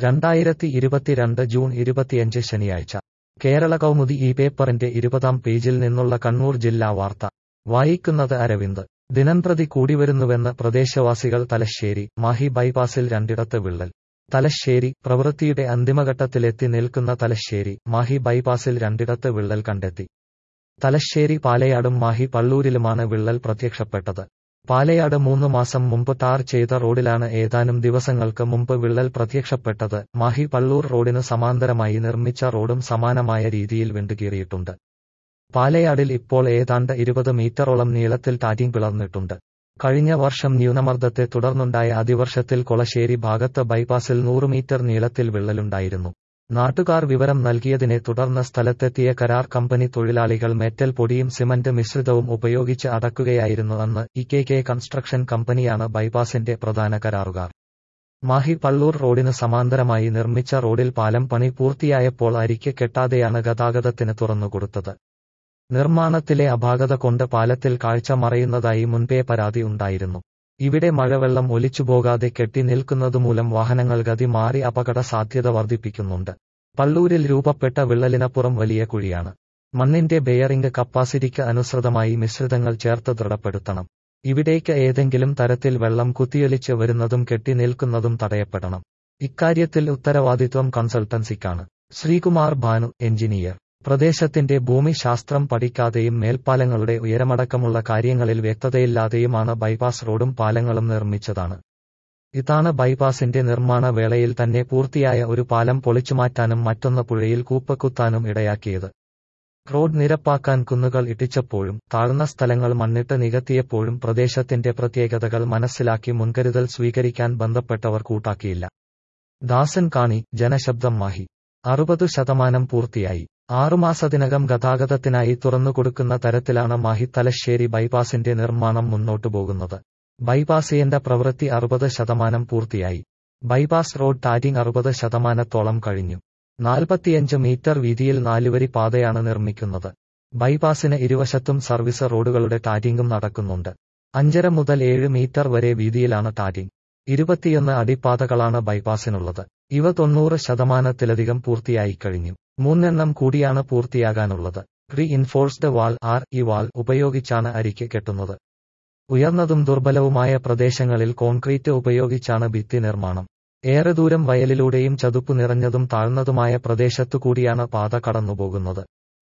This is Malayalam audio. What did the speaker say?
രണ്ടായിരത്തി ഇരുപത്തിരണ്ട് ജൂൺ ഇരുപത്തിയഞ്ച് ശനിയാഴ്ച കേരള കൗമുദി ഈ പേപ്പറിന്റെ ഇരുപതാം പേജിൽ നിന്നുള്ള കണ്ണൂർ ജില്ലാ വാർത്ത വായിക്കുന്നത് അരവിന്ദ് ദിനംപ്രതി കൂടിവരുന്നുവെന്ന് പ്രദേശവാസികൾ തലശ്ശേരി മാഹി ബൈപ്പാസിൽ രണ്ടിടത്ത് വിള്ളൽ തലശ്ശേരി പ്രവൃത്തിയുടെ അന്തിമഘട്ടത്തിലെത്തി നിൽക്കുന്ന തലശ്ശേരി മാഹി ബൈപ്പാസിൽ രണ്ടിടത്ത് വിള്ളൽ കണ്ടെത്തി തലശ്ശേരി പാലയാടും മാഹി പള്ളൂരിലുമാണ് വിള്ളൽ പ്രത്യക്ഷപ്പെട്ടത് പാലയാട് മൂന്ന് മാസം മുമ്പ് ടാർ ചെയ്ത റോഡിലാണ് ഏതാനും ദിവസങ്ങൾക്ക് മുമ്പ് വിള്ളൽ പ്രത്യക്ഷപ്പെട്ടത് മാഹി പള്ളൂർ റോഡിന് സമാന്തരമായി നിർമ്മിച്ച റോഡും സമാനമായ രീതിയിൽ വിണ്ടുകീറിയിട്ടുണ്ട് പാലയാടിൽ ഇപ്പോൾ ഏതാണ്ട് ഇരുപത് മീറ്ററോളം നീളത്തിൽ ടാറ്റിംഗ് പിളർന്നിട്ടുണ്ട് കഴിഞ്ഞ വർഷം ന്യൂനമർദ്ദത്തെ തുടർന്നുണ്ടായ അതിവർഷത്തിൽ കൊളശ്ശേരി ഭാഗത്ത് ബൈപ്പാസിൽ നൂറ് മീറ്റർ നീളത്തിൽ വിള്ളലുണ്ടായിരുന്നു നാട്ടുകാർ വിവരം നൽകിയതിനെ തുടർന്ന് സ്ഥലത്തെത്തിയ കരാർ കമ്പനി തൊഴിലാളികൾ മെറ്റൽ പൊടിയും സിമന്റ് മിശ്രിതവും ഉപയോഗിച്ച് അടക്കുകയായിരുന്നു അന്ന് ഇ കെ കെ കൺസ്ട്രക്ഷൻ കമ്പനിയാണ് ബൈപ്പാസിന്റെ പ്രധാന കരാറുകാർ മാഹി പള്ളൂർ റോഡിന് സമാന്തരമായി നിർമ്മിച്ച റോഡിൽ പാലം പണി പൂർത്തിയായപ്പോൾ അരിക്ക് കെട്ടാതെയാണ് ഗതാഗതത്തിന് തുറന്നുകൊടുത്തത് നിർമ്മാണത്തിലെ അപാകത കൊണ്ട് പാലത്തിൽ കാഴ്ച മറയുന്നതായി മുൻപേ പരാതി ഉണ്ടായിരുന്നു ഇവിടെ മഴവെള്ളം ഒലിച്ചുപോകാതെ കെട്ടി നിൽക്കുന്നതുമൂലം വാഹനങ്ങൾ ഗതി മാറി അപകട സാധ്യത വർദ്ധിപ്പിക്കുന്നുണ്ട് പള്ളൂരിൽ രൂപപ്പെട്ട വിള്ളലിനപ്പുറം വലിയ കുഴിയാണ് മണ്ണിന്റെ ബെയറിംഗ് കപ്പാസിറ്റിക്ക് അനുസൃതമായി മിശ്രിതങ്ങൾ ചേർത്ത് ദൃഢപ്പെടുത്തണം ഇവിടേക്ക് ഏതെങ്കിലും തരത്തിൽ വെള്ളം കുത്തിയൊലിച്ച് വരുന്നതും കെട്ടി നിൽക്കുന്നതും തടയപ്പെടണം ഇക്കാര്യത്തിൽ ഉത്തരവാദിത്വം കൺസൾട്ടൻസിക്കാണ് ശ്രീകുമാർ ഭാനു എഞ്ചിനീയർ പ്രദേശത്തിന്റെ ഭൂമിശാസ്ത്രം പഠിക്കാതെയും മേൽപ്പാലങ്ങളുടെ ഉയരമടക്കമുള്ള കാര്യങ്ങളിൽ വ്യക്തതയില്ലാതെയുമാണ് ബൈപ്പാസ് റോഡും പാലങ്ങളും നിർമ്മിച്ചതാണ് ഇതാണ് ബൈപ്പാസിന്റെ നിർമ്മാണ വേളയിൽ തന്നെ പൂർത്തിയായ ഒരു പാലം പൊളിച്ചുമാറ്റാനും മറ്റൊന്ന് പുഴയിൽ കൂപ്പക്കുത്താനും ഇടയാക്കിയത് റോഡ് നിരപ്പാക്കാൻ കുന്നുകൾ ഇട്ടിച്ചപ്പോഴും താഴ്ന്ന സ്ഥലങ്ങൾ മണ്ണിട്ട് നികത്തിയപ്പോഴും പ്രദേശത്തിന്റെ പ്രത്യേകതകൾ മനസ്സിലാക്കി മുൻകരുതൽ സ്വീകരിക്കാൻ ബന്ധപ്പെട്ടവർ കൂട്ടാക്കിയില്ല ദാസൻ കാണി ജനശബ്ദം മാഹി അറുപത് ശതമാനം പൂർത്തിയായി ആറുമാസത്തിനകം ഗതാഗതത്തിനായി തുറന്നുകൊടുക്കുന്ന തരത്തിലാണ് മാഹി തലശ്ശേരി ബൈപ്പാസിന്റെ നിർമ്മാണം മുന്നോട്ടു പോകുന്നത് ബൈപ്പാസിയന്റെ പ്രവൃത്തി അറുപത് ശതമാനം പൂർത്തിയായി ബൈപ്പാസ് റോഡ് ടാറ്റിംഗ് അറുപത് ശതമാനത്തോളം കഴിഞ്ഞു നാൽപ്പത്തിയഞ്ച് മീറ്റർ വീതിയിൽ നാലുവരി പാതയാണ് നിർമ്മിക്കുന്നത് ബൈപ്പാസിന് ഇരുവശത്തും സർവീസ് റോഡുകളുടെ ടാറ്റിംഗും നടക്കുന്നുണ്ട് അഞ്ചര മുതൽ ഏഴ് മീറ്റർ വരെ വീതിയിലാണ് ടാറ്റിംഗ് ഇരുപത്തിയൊന്ന് അടിപ്പാതകളാണ് ബൈപ്പാസിനുള്ളത് ഇവ തൊണ്ണൂറ് ശതമാനത്തിലധികം പൂർത്തിയായി കഴിഞ്ഞു മൂന്നെണ്ണം കൂടിയാണ് പൂർത്തിയാകാനുള്ളത് റീ ഇൻഫോഴ്സ്ഡ് വാൾ ആർ ഈ വാൾ ഉപയോഗിച്ചാണ് അരിക്ക് കെട്ടുന്നത് ഉയർന്നതും ദുർബലവുമായ പ്രദേശങ്ങളിൽ കോൺക്രീറ്റ് ഉപയോഗിച്ചാണ് ഭിത്തി നിർമ്മാണം ഏറെ ദൂരം വയലിലൂടെയും ചതുപ്പ് നിറഞ്ഞതും താഴ്ന്നതുമായ പ്രദേശത്തുകൂടിയാണ് പാത കടന്നുപോകുന്നത്